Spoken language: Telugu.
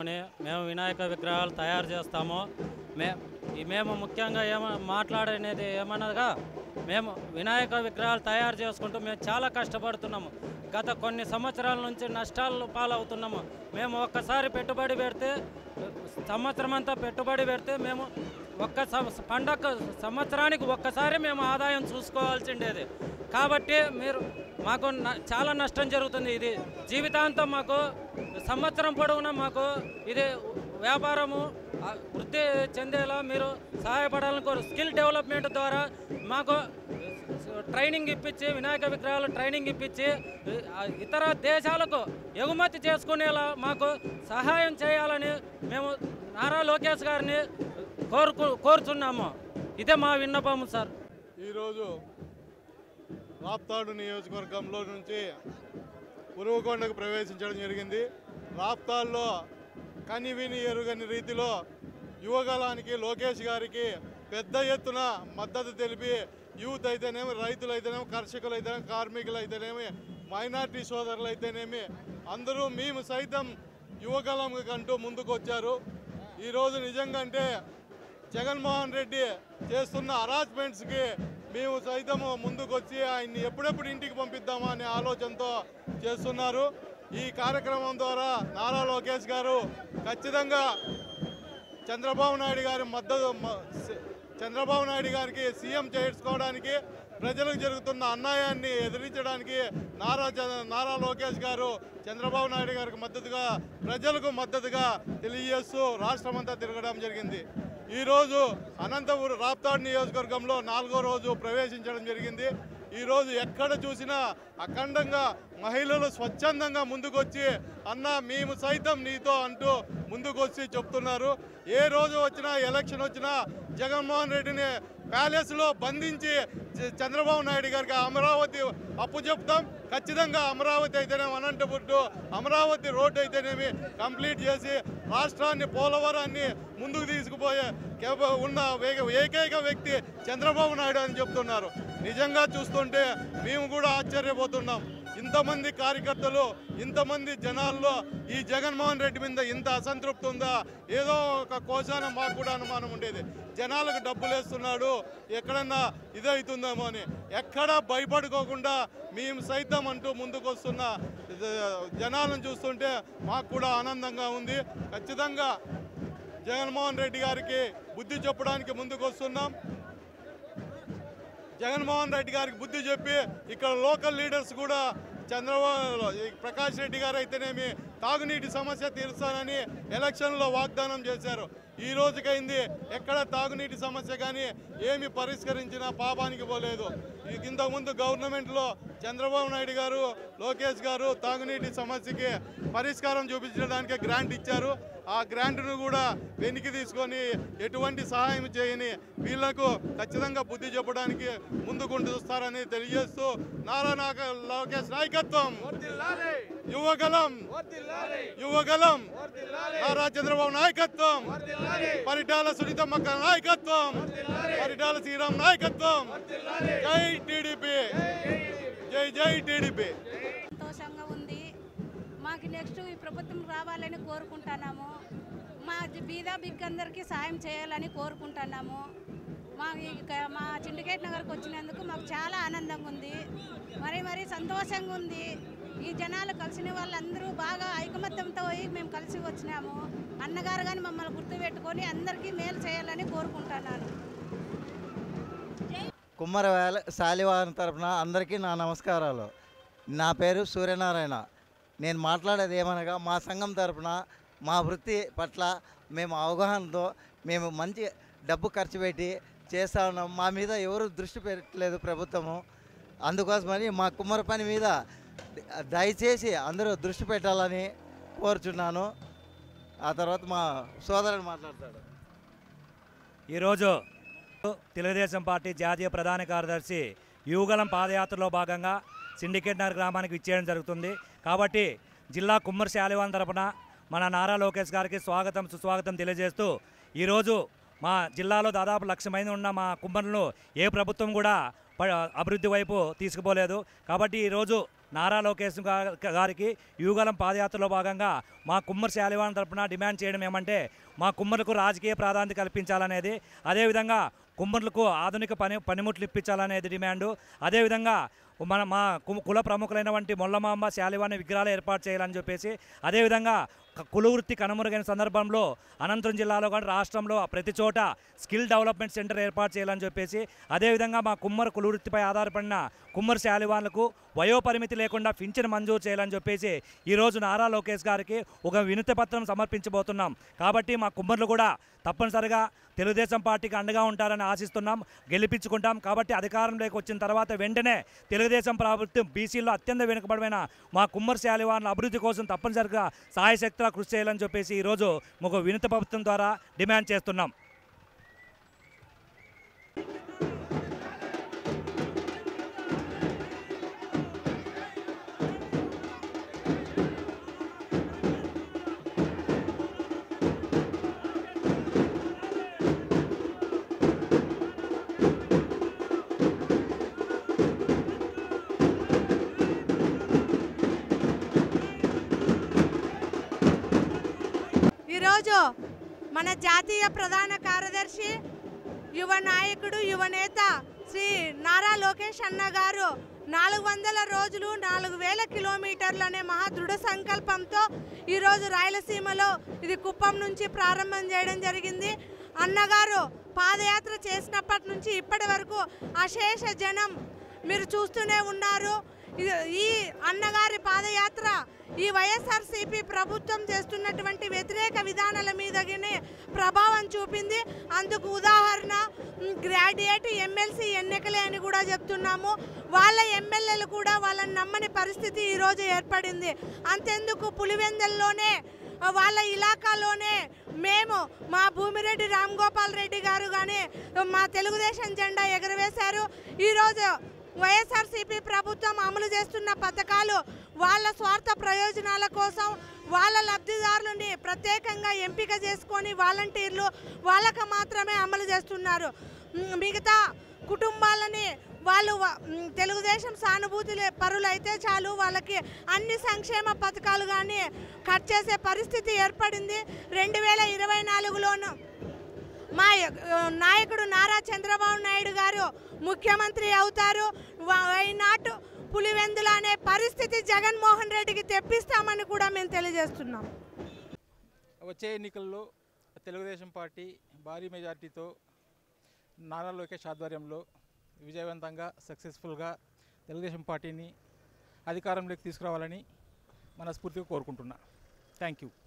అని మేము వినాయక విగ్రహాలు తయారు చేస్తాము మే ఈ మేము ముఖ్యంగా ఏమ మాట్లాడనేది ఏమనగా మేము వినాయక విగ్రహాలు తయారు చేసుకుంటూ మేము చాలా కష్టపడుతున్నాము గత కొన్ని సంవత్సరాల నుంచి నష్టాలు పాలవుతున్నాము మేము ఒక్కసారి పెట్టుబడి పెడితే సంవత్సరం అంతా పెట్టుబడి పెడితే మేము ఒక్క సం- పండగ సంవత్సరానికి ఒక్కసారి మేము ఆదాయం చూసుకోవాల్సిండేది కాబట్టి మీరు మాకు న- చాలా నష్టం జరుగుతుంది ఇది జీవితాంతం మాకు సంవత్సరం పొడవునా మాకు ఇది వ్యాపారము ఆ, వృద్ధి చెందేలా మీరు సహాయపడాలని కోరు స్కిల్ డెవలప్మెంట్ ద్వారా మాకు ట్రైనింగ్ ఇప్పించి వినాయక విగ్రహాలు ట్రైనింగ్ ఇప్పించి ఆ, ఇతర దేశాలకు ఎగుమతి చేసుకునేలా మాకు సహాయం చేయాలని మేము నారా లోకేష్ గారిని కోరుకు కోరుచున్నాము ఇదే మా విన్నపము సార్ ఈరోజు రాప్తాడు నియోజకవర్గంలో నుంచి ఉరువకొండకు ప్రవేశించడం జరిగింది రాప్తాల్లో కని విని ఎరుగని రీతిలో యువగలానికి లోకేష్ గారికి పెద్ద ఎత్తున మద్దతు తెలిపి యూత్ అయితేనేమి రైతులు అయితేనేమి కర్షకులు అయితేనేమి కార్మికులు అయితేనేమి మైనార్టీ సోదరులు అయితేనేమి అందరూ మేము సైతం యువగలం కంటూ ముందుకు వచ్చారు ఈరోజు నిజంగా అంటే జగన్మోహన్ రెడ్డి చేస్తున్న అరాచ్మెంట్స్కి మేము సైతము ముందుకొచ్చి ఆయన్ని ఎప్పుడెప్పుడు ఇంటికి పంపిద్దామా అనే ఆలోచనతో చేస్తున్నారు ఈ కార్యక్రమం ద్వారా నారా లోకేష్ గారు ఖచ్చితంగా చంద్రబాబు నాయుడు గారి మద్దతు మ- స- చంద్రబాబు నాయుడు గారికి సీఎం చేసుకోవడానికి ప్రజలకు జరుగుతున్న అన్యాయాన్ని ఎదిరించడానికి నారా చ- నారా లోకేష్ గారు చంద్రబాబు నాయుడు గారికి మద్దతుగా ప్రజలకు మద్దతుగా తెలియజేస్తూ రాష్ట్రమంతా తిరగడం జరిగింది ఈరోజు అనంతపురం రాప్తాడు నియోజకవర్గంలో నాలుగో రోజు ప్రవేశించడం జరిగింది ఈరోజు ఎక్కడ చూసినా అఖండంగా మహిళలు స్వచ్ఛందంగా ముందుకొచ్చి అన్న మేము సైతం నీతో అంటూ ముందుకొచ్చి చెప్తున్నారు ఏ రోజు వచ్చినా ఎలక్షన్ వచ్చినా జగన్మోహన్ రెడ్డిని ప్యాలెస్లో బంధించి చ- చంద్రబాబు నాయుడు గారికి అమరావతి అప్పు చెప్తాం ఖచ్చితంగా అమరావతి అయితేనేమి అనంతపురం అమరావతి రోడ్డు అయితేనేమి కంప్లీట్ చేసి రాష్ట్రాన్ని పోలవరాన్ని ముందుకు తీసుకుపోయే కేవ- ఉన్న వేగ- ఏకైక వ్యక్తి చంద్రబాబు నాయుడు అని చెప్తున్నారు నిజంగా చూస్తుంటే మేము కూడా ఆశ్చర్యపోతున్నాం ఇంతమంది కార్యకర్తలు ఇంతమంది జనాల్లో ఈ జగన్మోహన్ రెడ్డి మీద ఇంత అసంతృప్తి ఉందా ఏదో ఒక కోశాన మాకు కూడా అనుమానం ఉండేది జనాలకు డబ్బులు వేస్తున్నాడు ఎక్కడన్నా ఇదవుతుందేమో అని ఎక్కడా భయపడుకోకుండా మేము సైతం అంటూ ముందుకు వస్తున్న జనాలను చూస్తుంటే మాకు కూడా ఆనందంగా ఉంది ఖచ్చితంగా జగన్మోహన్ రెడ్డి గారికి బుద్ధి చెప్పడానికి ముందుకు వస్తున్నాం జగన్మోహన్ రెడ్డి గారికి బుద్ధి చెప్పి ఇక్కడ లోకల్ లీడర్స్ కూడా చంద్రబాబు ఈ ప్రకాష్ రెడ్డి గారు అయితేనేమి తాగునీటి సమస్య తీరుస్తానని ఎలక్షన్లో వాగ్దానం చేశారు ఈ రోజుకైంది ఎక్కడ తాగునీటి సమస్య కానీ ఏమి పరిష్కరించినా పాపానికి పోలేదు ఈ ఇంతకుముందు గవర్నమెంట్లో చంద్రబాబు నాయుడు గారు లోకేష్ గారు తాగునీటి సమస్యకి పరిష్కారం చూపించడానికి గ్రాంట్ ఇచ్చారు ఆ గ్రాంట్ను కూడా వెనక్కి తీసుకొని ఎటువంటి సహాయం చేయని వీళ్లకు ఖచ్చితంగా బుద్ధి చెప్పడానికి ముందుకుంటూ చూస్తారని తెలియజేస్తూ నారా నాక లోకేష్ నాయకత్వం యువగలం యువగలం నారా చంద్రబాబు నాయకత్వం పరిటాల సునీతమ్మక్క నాయకత్వం పరిటాల శ్రీరామ్ నాయకత్వం జై టీడీపీ జై జై టీడీపీ సంతోషంగా ఉంది మాకు నెక్స్ట్ ఈ ప్రభుత్వం రావాలని కోరుకుంటున్నాము మా జ- బీద బిగ్గందరికీ సాయం చేయాలని కోరుకుంటున్నాము మా ఈ- మా చిండికేట్ నగర్కి వచ్చినందుకు మాకు చాలా ఆనందంగా ఉంది మరి మరి సంతోషంగా ఉంది ఈ జనాలు కలిసిన వాళ్ళందరూ బాగా ఐకమత్యంతో పోయి మేము కలిసి వచ్చినాము అన్నగారు కానీ మమ్మల్ని గుర్తుపెట్టుకొని అందరికీ మేలు చేయాలని కోరుకుంటున్నాను కుమ్మర వేల శాలివారి తరపున అందరికీ నా నమస్కారాలు నా పేరు సూర్యనారాయణ నేను మాట్లాడేది ఏమనగా మా సంఘం తరపున మా వృత్తి పట్ల మేము అవగాహనతో మేము మంచి డబ్బు ఖర్చు పెట్టి చేస్తా ఉన్నాం మా మీద ఎవరు దృష్టి పెట్టలేదు ప్రభుత్వము అందుకోసమని మా కుమ్మర పని మీద దయచేసి అందరూ దృష్టి పెట్టాలని కోరుచున్నాను ఆ తర్వాత మా సోదరుడు మాట్లాడతాడు ఈరోజు తెలుగుదేశం పార్టీ జాతీయ ప్రధాన కార్యదర్శి యువగలం పాదయాత్రలో భాగంగా సిండికేట్ నగర్ గ్రామానికి ఇచ్చేయడం జరుగుతుంది కాబట్టి జిల్లా కుమ్మరి శాలివాన్ తరపున మన నారా లోకేష్ గారికి స్వాగతం సుస్వాగతం తెలియజేస్తూ ఈరోజు మా జిల్లాలో దాదాపు లక్ష మంది ఉన్న మా కుమ్మరులను ఏ ప్రభుత్వం కూడా ప- అభివృద్ధి వైపు తీసుకుపోలేదు కాబట్టి ఈరోజు నారా లోకేష్ గా- గారికి యువగలం పాదయాత్రలో భాగంగా మా కుమ్మరి శాలివాన్ తరపున డిమాండ్ చేయడం ఏమంటే మా కుమ్మరులకు రాజకీయ ప్రాధాన్యత కల్పించాలనేది అదేవిధంగా కుమ్మరులకు ఆధునిక పని పనిముట్లు ఇప్పించాలనేది డిమాండు అదేవిధంగా మన మా కు- కుల ప్రముఖులైనటువంటి మొల్లమాంబ శాలివాణి విగ్రహాలు ఏర్పాటు చేయాలని చెప్పేసి అదేవిధంగా క- కుల వృత్తి కనుమరుగైన సందర్భంలో అనంతపురం జిల్లాలో కానీ రాష్ట్రంలో ప్రతి చోట స్కిల్ డెవలప్మెంట్ సెంటర్ ఏర్పాటు చేయాలని చెప్పేసి అదేవిధంగా మా కుమ్మరి కుల వృత్తిపై ఆధారపడిన కుమ్మరి శాలివాన్లకు వయోపరిమితి లేకుండా పింఛన్ మంజూరు చేయాలని చెప్పేసి ఈరోజు నారా లోకేష్ గారికి ఒక వినతి పత్రం సమర్పించబోతున్నాం కాబట్టి మా కుమ్మరులు కూడా తప్పనిసరిగా తెలుగుదేశం పార్టీకి అండగా ఉంటారని ఆశిస్తున్నాం గెలిపించుకుంటాం కాబట్టి అధికారంలోకి వచ్చిన తర్వాత వెంటనే తెలుగుదేశం ప్రభుత్వం బీసీలో అత్యంత వెనుకబడిన మా కుమ్మరి శాలివాన్ల అభివృద్ధి కోసం తప్పనిసరిగా సాయశక్తిగా కృషి చేయాలని చెప్పేసి ఈరోజు ఒక వినతి పత్రం ద్వారా డిమాండ్ చేస్తున్నాం ఈరోజు మన జాతీయ ప్రధాన కార్యదర్శి యువ నాయకుడు యువ నేత శ్రీ నారా లోకేష్ అన్న గారు నాలుగు వందల రోజులు నాలుగు వేల కిలోమీటర్లు అనే మహా దృఢ సంకల్పంతో ఈరోజు రాయలసీమలో ఇది కుప్పం నుంచి ప్రారంభం చేయడం జరిగింది అన్నగారు పాదయాత్ర చేసినప్పటి నుంచి ఇప్పటి వరకు అశేష జనం మీరు చూస్తూనే ఉన్నారు ఇది- ఈ అన్నగారి పాదయాత్ర ఈ వైఎస్ఆర్సీపీ ప్రభుత్వం చేస్తున్నటువంటి వ్యతిరేక విధానాల మీదనే ప్రభావం చూపింది అందుకు ఉదాహరణ మ్, గ్రాడ్యుయేట్ ఎమ్మెల్సీ ఎన్నికలే అని కూడా చెప్తున్నాము వాళ్ళ ఎమ్మెల్యేలు కూడా వాళ్ళని నమ్మని పరిస్థితి ఈరోజు ఏర్పడింది అంతెందుకు పులివెందల్లోనే ఆ, వాళ్ళ ఇలాకాలోనే మేము మా భూమిరెడ్డి రామ్ గోపాల్ రెడ్డి గారు కానీ మా తెలుగుదేశం జెండా ఎగరవేశారు ఈరోజు వైఎస్ఆర్సీపీ ప్రభుత్వం అమలు చేస్తున్న పథకాలు వాళ్ళ స్వార్థ ప్రయోజనాల కోసం వాళ్ళ లబ్ధిదారులని ప్రత్యేకంగా ఎంపిక చేసుకొని వాలంటీర్లు వాళ్ళకు మాత్రమే అమలు చేస్తున్నారు మ్, మిగతా కుటుంబాలని వాళ్ళు వ- మ్, తెలుగుదేశం సానుభూతి లే- పరులైతే చాలు వాళ్ళకి అన్ని సంక్షేమ పథకాలు కానీ కట్ చేసే పరిస్థితి ఏర్పడింది రెండు వేల ఇరవై నాలుగులోను మా య- నాయకుడు నారా చంద్రబాబు నాయుడు గారు ముఖ్యమంత్రి అవుతారు వైనాట్ పులివెందుల అనే పరిస్థితి జగన్మోహన్ రెడ్డికి తెప్పిస్తామని కూడా మేము తెలియజేస్తున్నాం వచ్చే ఎన్నికల్లో తెలుగుదేశం పార్టీ భారీ మెజార్టీతో నారా లోకేష్ ఆధ్వర్యంలో విజయవంతంగా సక్సెస్ఫుల్గా తెలుగుదేశం పార్టీని అధికారంలోకి తీసుకురావాలని మనస్ఫూర్తిగా కోరుకుంటున్నా థ్యాంక్ యూ